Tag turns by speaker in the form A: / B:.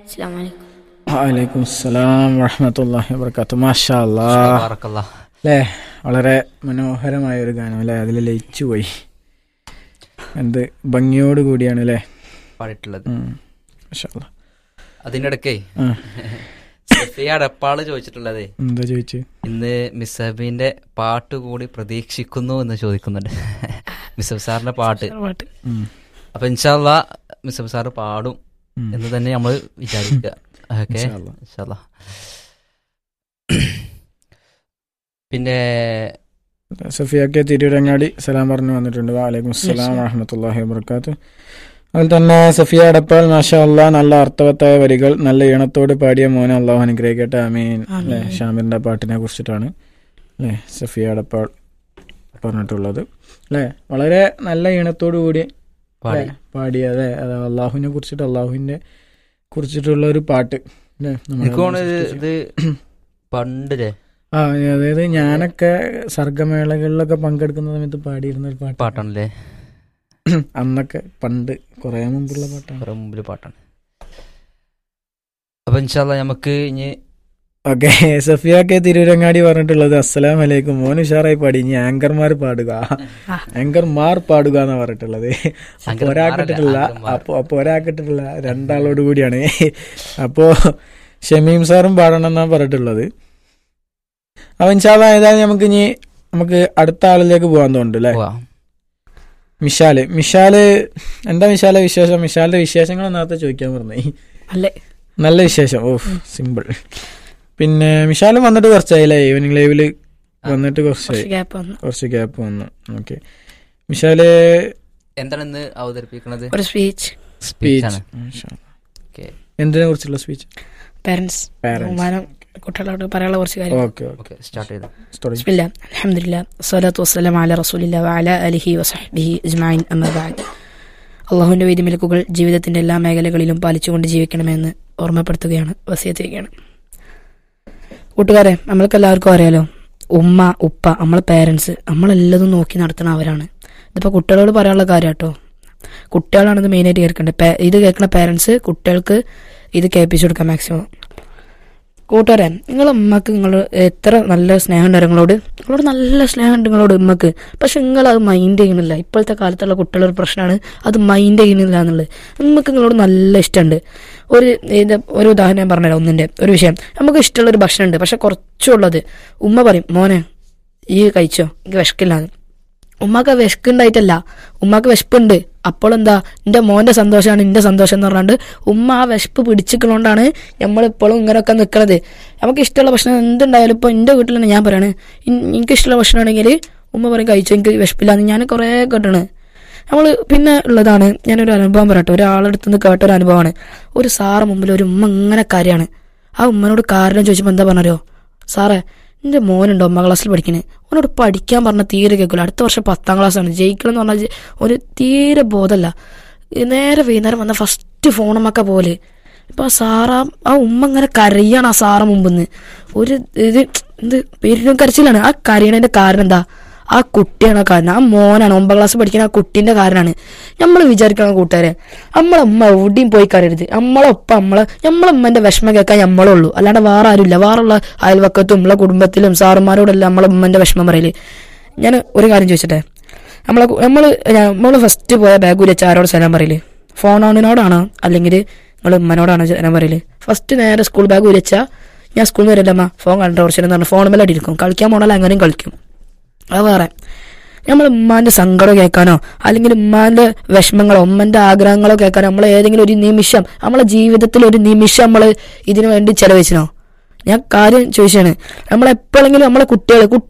A: അസ്സാം വലൈക്കും
B: വലൈക്കും അസ്സലാം വറഹമത്തല്ലാഹി വബർക്കാത്തു മാഷാ അല്ലാ
C: ബാറക്കല്ലാ.
B: അല്ലേ വളരെ മനോഹരമായ ഒരു ഗാനം അല്ലേ അതിൽ ലയിച്ചു പോയി എന്ത് ഭംഗിയോട് കൂടിയാണ് അല്ലേ
C: പാടിയിട്ടുള്ളത്
B: ഉം. മാഷാ അല്ലാ.
C: അതിന്റെ ഇടയ്ക്കേ
B: ആ,
C: സഫിയ അടപ്പാള് ചോദിച്ചിട്ടുള്ളതേ
B: എന്താ ചോദിച്ചു
C: ഇന്ന് മിസ്സബിന്റെ പാട്ട് കൂടി പ്രതീക്ഷിക്കുന്നു എന്ന് ചോദിക്കുന്നുണ്ട് മിസ്സബ് സാറിന്റെ പാട്ട്
A: പാട്ട്
B: ഉം.
C: അപ്പൊ ഇൻഷാല്ല മിസ്സബ് സാറ് പാടും
B: ഉം.
C: എന്ന് തന്നെ നമ്മൾ വിചാരിക്കുക ഓക്കെ
B: ഇൻഷാ അല്ലാ.
C: ഇൻഷാല്ലാ. പിന്നെ
B: സഫിയാക്കെ തിരൂരങ്ങാടി സലാം പറഞ്ഞു വന്നിട്ടുണ്ട് വാലൈക്കും അസ്സലാം വറഹമത്തല്ലാഹി വബർക്കാത്തു അതുപോലെ തന്നെ സഫിയ അടപ്പാൽ മാഷാ അല്ലാ നല്ല അർത്ഥവത്തായ വരികൾ നല്ല ഈണത്തോട് പാടിയ മോനെ അള്ളാഹു അനുഗ്രഹിക്കട്ടെ അമീൻ അല്ലേ ഷാമിറിന്റെ പാട്ടിനെ കുറിച്ചിട്ടാണ് അല്ലേ സഫിയ അടപ്പാൾ പറഞ്ഞിട്ടുള്ളത് അല്ലേ വളരെ നല്ല ഈണത്തോടു കൂടി
C: പാടി
B: അല്ലേ? പാടിയ അതെ അത് അള്ളാഹുവിനെ കുറിച്ചിട്ട് അള്ളാഹുവിനെ കുറിച്ചിട്ടുള്ള ഒരു പാട്ട് അല്ലേ നമ്മുടെ
C: എനിക്ക് തോന്നുന്നത് ഇത് പണ്ടില്ലേ
B: ആ അതായത് ഞാനൊക്കെ സർഗമേളകളിലൊക്കെ പങ്കെടുക്കുന്ന സമയത്ത് പാടിയിരുന്ന ഒരു പാട്ട്
C: പാട്ടാണല്ലേ
B: അന്നൊക്കെ പണ്ട് കുറെ മുമ്പുള്ള പാട്ടാണ്
C: കുറെ മുമ്പില് പാട്ടാണ് അപ്പൊ ഇൻഷാല്ല നമുക്ക് ഇനി
B: ഓക്കെ സഫിയാക്കെ തിരൂരങ്ങാടി പറഞ്ഞിട്ടുള്ളത് അസ്സലാം വലൈക്കും മോൻ ഉഷാറായി പാടി ഇനി ആങ്കർമാർ പാടുക ആങ്കർമാർ പാടുക എന്നാ പറഞ്ഞിട്ടുള്ളത് അപ്പൊ
C: ആങ്കർമാരല്ല,
B: ഒരാക്കിട്ടില്ല
C: ആങ്കർമാർ.
B: അപ്പൊ അപ്പൊ ഒരാക്കിട്ടില്ല രണ്ടാളോട് കൂടിയാണ് അപ്പോ ഷമീം സാറും പാടണം എന്നാ പറഞ്ഞിട്ടുള്ളത് അപ്പൊ ഇൻഷാല്ല ഏതായാലും നമുക്ക് ഇനി നമുക്ക് അടുത്ത ആളിലേക്ക് പോകാൻ തോന്നുന്നുണ്ട് അല്ലേ
C: പോവാം
B: മിഷാല് മിഷാല് എന്താ മിഷാലെ വിശേഷം മിഷാലിന്റെ വിശേഷങ്ങൾ നേരത്തെ ചോദിക്കാൻ പറഞ്ഞേ
A: അല്ലേ
B: നല്ല വിശേഷം ഓ സിമ്പിൾ പിന്നെ മിഷാലും വന്നിട്ട് കുറച്ചായില്ലേ ഈവനിങ് ലൈവില് വന്നിട്ട് കുറച്ചായി
A: കുറച്ച് ഗ്യാപ്പ് വന്നു
B: കുറച്ച് ഗ്യാപ്പ് വന്നു ഓക്കെ മിഷാല്
C: എന്താണ് ഇന്ന് അവതരിപ്പിക്കുന്നത്
A: ഒരു സ്പീച്ച്
C: സ്പീച്ച് ആണ്
B: സ്പീച്ച്
C: ഓക്കെ
B: എന്തിനെ കുറിച്ചുള്ള സ്പീച്ച്
A: പാരന്റ്സ്
B: Parents.
A: ബഹുമാനം കുട്ടികളോട് പറയാനുള്ള കുറച്ച് കാര്യം
B: ഓക്കെ ഓക്കെ
C: ഓക്കെ സ്റ്റാർട്ട് ചെയ്തു
B: തുടങ്ങി
A: بسم الله الحمد لله والصلاة والسلام على رسول الله وعلى آله وصحبه أجمعين أما بعد അള്ളാഹുവിൻ്റെ വിധിമിലക്കുകൾ ജീവിതത്തിൻ്റെ എല്ലാ മേഖലകളിലും പാലിച്ചുകൊണ്ട് ജീവിക്കണമെന്ന് ഓർമ്മപ്പെടുത്തുകയാണ് വസിയത്ത് ചെയ്യുകയാണ് കൂട്ടുകാരെ നമ്മൾക്ക് എല്ലാവർക്കും അറിയാലോ ഉമ്മ ഉപ്പ നമ്മളെ പേരൻസ് നമ്മളെല്ലതും നോക്കി നടത്തുന്ന അവരാണ് ഇതിപ്പോൾ കുട്ടികളോട് പറയാനുള്ള കാര്യം കേട്ടോ കുട്ടികളാണ് ഇത് മെയിനായിട്ട് കേൾക്കേണ്ടത് പേ- ഇത് കേൾക്കുന്ന പേരൻസ് കുട്ടികൾക്ക് ഇത് കേൾപ്പിച്ചു കൊടുക്കാം മാക്സിമം കൂട്ടുകാരെ നിങ്ങളെ ഉമ്മക്ക് നിങ്ങൾ എത്ര നല്ല സ്നേഹമുണ്ട് നിങ്ങളോട് നിങ്ങളോട് നല്ല സ്നേഹമുണ്ട് നിങ്ങളോട് ഉമ്മക്ക് പക്ഷെ നിങ്ങൾ അത് മൈൻഡ് ചെയ്യുന്നില്ല ഇപ്പോഴത്തെ കാലത്തുള്ള കുട്ടികളുടെ ഒരു പ്രശ്നമാണ് അത് മൈൻഡ് ചെയ്യുന്നില്ല എന്നുള്ളത് ഉമ്മക്ക് നിങ്ങളോട് നല്ല ഇഷ്ടമുണ്ട് ഒരു ഇത് ഒരു ഉദാഹരണം ഞാൻ പറഞ്ഞുതരാം ഒന്നിൻ്റെ ഒരു വിഷയം നമുക്ക് ഇഷ്ടമുള്ള ഒരു ഭക്ഷണമുണ്ട് പക്ഷെ കുറച്ചുള്ളത് ഉമ്മ പറയും മോനെ ഈ കഴിച്ചോ എനിക്ക് വിശക്കില്ലാന്ന് ഉമ്മാക്ക് വിശക്കുണ്ടായിട്ടല്ല ഉമ്മാക്ക് വിശപ്പുണ്ട് അപ്പോൾ എന്താ എൻ്റെ മോൻ്റെ സന്തോഷമാണ് എൻ്റെ സന്തോഷം എന്ന് പറഞ്ഞാണ്ട് ഉമ്മ ആ വിശപ്പ് പിടിച്ചിട്ടുള്ളതുകൊണ്ടാണ് നമ്മളിപ്പോഴും ഇങ്ങനെയൊക്കെ നിൽക്കുന്നത് നമുക്ക് ഇഷ്ടമുള്ള ഭക്ഷണം എന്തുണ്ടായാലും ഇപ്പോൾ എൻ്റെ വീട്ടിൽ തന്നെ ഞാൻ പറയാണ് ഇൻ- എനിക്ക് ഇഷ്ടമുള്ള ഭക്ഷണമാണെങ്കിൽ ഉമ്മ പറയും കഴിച്ചു എനിക്ക് വിശപ്പില്ലാന്ന് ഞാൻ കുറേ കേട്ടാണ് നമ്മൾ പിന്നെ ഉള്ളതാണ് ഞാനൊരു അനുഭവം പറയട്ടെ ഒരാളെടുത്ത് നിന്ന് കേട്ട ഒരു അനുഭവമാണ് ഒരു സാറ് മുമ്പിൽ ഒരു ഉമ്മ ഇങ്ങനെ കാര്യമാണ് ആ ഉമ്മനോട് കാരണം ചോദിച്ചപ്പോൾ എന്താ പറഞ്ഞോ സാറേ എൻ്റെ മോനുണ്ട് ഒമ്പതാം ക്ലാസ്സിൽ പഠിക്കുന്നത് അവനോട് പഠിക്കാൻ പറഞ്ഞ തീരെ കേൾക്കില്ല അടുത്ത വർഷം പത്താം ക്ലാസ്സാണ് ജയിക്കണം എന്ന് പറഞ്ഞാൽ ജെ- ഒരു തീരെ ബോധമല്ല നേരെ വൈകുന്നേരം വന്ന ഫസ്റ്റ് ഫോണുമൊക്കെ പോലെ ഇപ്പൊ ആ സാറാ ആ ഉമ്മ ഇങ്ങനെ കരയാണ് ആ സാറ് മുമ്പിന്ന് ഒരു ഇത് ഇത് പേരിനും കരച്ചിലാണ് ആ കരയണതിന്റെ കാരണം എന്താ ആ കുട്ടിയാണ് ആ കാരണം ആ മോനാണ് ഒമ്പതാം ക്ലാസ് പഠിക്കുന്ന ആ കുട്ടീന്റെ കാരണമാണ് നമ്മൾ വിചാരിക്കണം കൂട്ടുകാരെ നമ്മളെ ഉമ്മ എവിടെയും പോയി കരയരുത് നമ്മളെ ഒപ്പം നമ്മളെ നമ്മളെ ഉമ്മന്റെ വിഷമം കേൾക്കാൻ നമ്മളേ ഉള്ളൂ അല്ലാണ്ട് വേറെ ആരുമില്ല വേറെയുള്ള അയൽവക്കത്തും നമ്മളെ കുടുംബത്തിലും സാറുമാരോടെല്ലാം നമ്മളെ ഉമ്മന്റെ വിഷമം പറയല് ഞാൻ ഒരു കാര്യം ചോദിച്ചട്ടെ നമ്മളെ നമ്മൾ നമ്മൾ ഫസ്റ്റ് പോയ ബാഗ് വെച്ച് ആരോട് സലാം പറയല് ഫോൺ ഓണിനോടാണോ അല്ലെങ്കിൽ നിങ്ങൾ ഉമ്മനോടാണോ സലാം പറയല് ഫസ്റ്റ് നേരെ സ്കൂൾ ബാഗ് ഉരച്ചാ ഞാൻ സ്കൂളിൽ നിന്ന് വരില്ലമ്മ ഫോൺ കണ്ട കുറച്ചു പറഞ്ഞാൽ ഫോൺ മേലെ അടിയിരിക്കും കളിക്കാൻ പോണാൽ അങ്ങനെയും കളിക്കും അത് വേറെ നമ്മൾ ഉമ്മാന്റെ സങ്കടം കേൾക്കാനോ അല്ലെങ്കിൽ ഉമ്മാന്റെ വിഷമങ്ങളോ ഉമ്മന്റെ ആഗ്രഹങ്ങളോ കേൾക്കാനോ നമ്മൾ ഏതെങ്കിലും ഒരു നിമിഷം നമ്മളെ ജീവിതത്തിൽ ഒരു നിമിഷം നമ്മൾ ഇതിനു വേണ്ടി ചെലവഴിച്ചിനോ ഞാൻ കാര്യം ചോദിച്ചാണ് നമ്മളെപ്പോഴെങ്കിലും നമ്മളെ കുട്ടികൾ